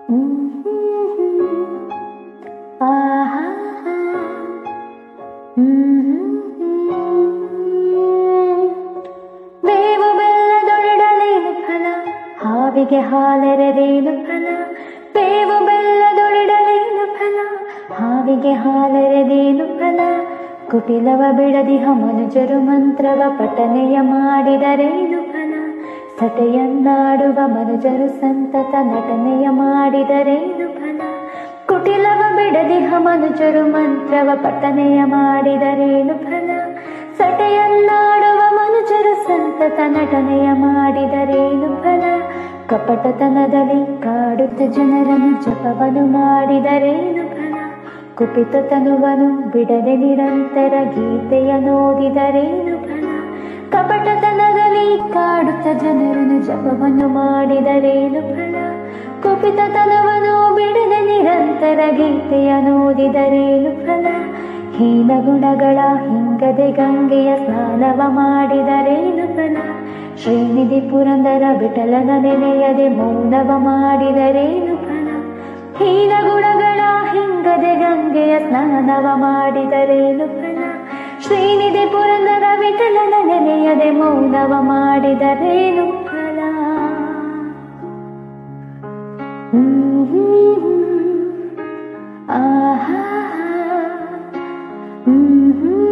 ಆಹಾ ಬೇವು ಬೆಲ್ಲದೊಳಿಡಲೇನು ಫಲ ಹಾವಿಗೆ ಹಾಲೆರೆದೇನು ಫಲ ಬೇವು ಬೆಲ್ಲದೊಳಿಡಲೇನು ಫಲ ಹಾವಿಗೆ ಹಾಲೆರೆದೇನು ಫಲ ಕುಟಿಲವ ಬಿಡದಿಹ ಮನುಜರು ಮಂತ್ರವ ಪಠನೆಯ ಮಾಡಿದರೇನು ಫಲ ಸಟೆಯನ್ನಾಡುವ ಮನುಜರು ಸಂತತ ನಟನೆಯ ಮಾಡಿದರೇನು ಫಲ ಕುಟಿಲವ ಬಿಡದಿಹ ಮನುಜರು ಮಂತ್ರವ ಪಠನೆಯ ಮಾಡಿದರೇನು ಫಲ ಸಟೆಯನ್ನಾಡುವ ಮನುಜರು ಸಂತತ ನಟನೆಯ ಮಾಡಿದರೇನು ಫಲ ಕಪಟತನದಲ್ಲಿ ಕಾಡುತ್ತ ಜನರನ್ನು ಜಪವನ್ನು ಮಾಡಿದರೇನು ಫಲ ಕುಪಿತ ತನುವನು ಬಿಡದೆ ನಿರಂತರ ಗೀತೆಯ ನೋದಿದರೇನು ಫಲ ಕಪಟತನದಲ್ಲಿ ಕಾಡುತ್ತ ಜನರನ್ನು ಜಪವನ್ನು ಮಾಡಿದರೇನು ಫಲ ಕುಪಿತತನವನು ಬಿಡದೆ ನಿರಂತರ ಗೀತೆಯ ನೋದಿದರೇನು ಫಲ ಹೀನ ಗುಣಗಳ ಹಿಂಗದೆ ಗಂಗೆಯ ಸ್ನಾನವ ಮಾಡಿದರೇನು ಫಲ ಶ್ರೀನಿಧಿ ಪುರಂದರ ವಿಠಲನ ನೆನೆಯದೆ ಮೌನವ ಮಾಡಿದರೇನು ಫಲ ಹೀನ ಗುಣಗಳ ಹಿಂಗದೆ ಗಂಗೆಯ ಸ್ನಾನವ ಮಾಡಿದರೇನು ಫಲ ಶ್ರೀನಿಧಿ ಪುರಂದರ ವಿಠಲನ ನೆನೆಯದೆ ಮೌನವ ಮಾಡಿದರೇನು ಫಲ ಹ್ಮ್ ಆಹಾ ಹ್ಮ್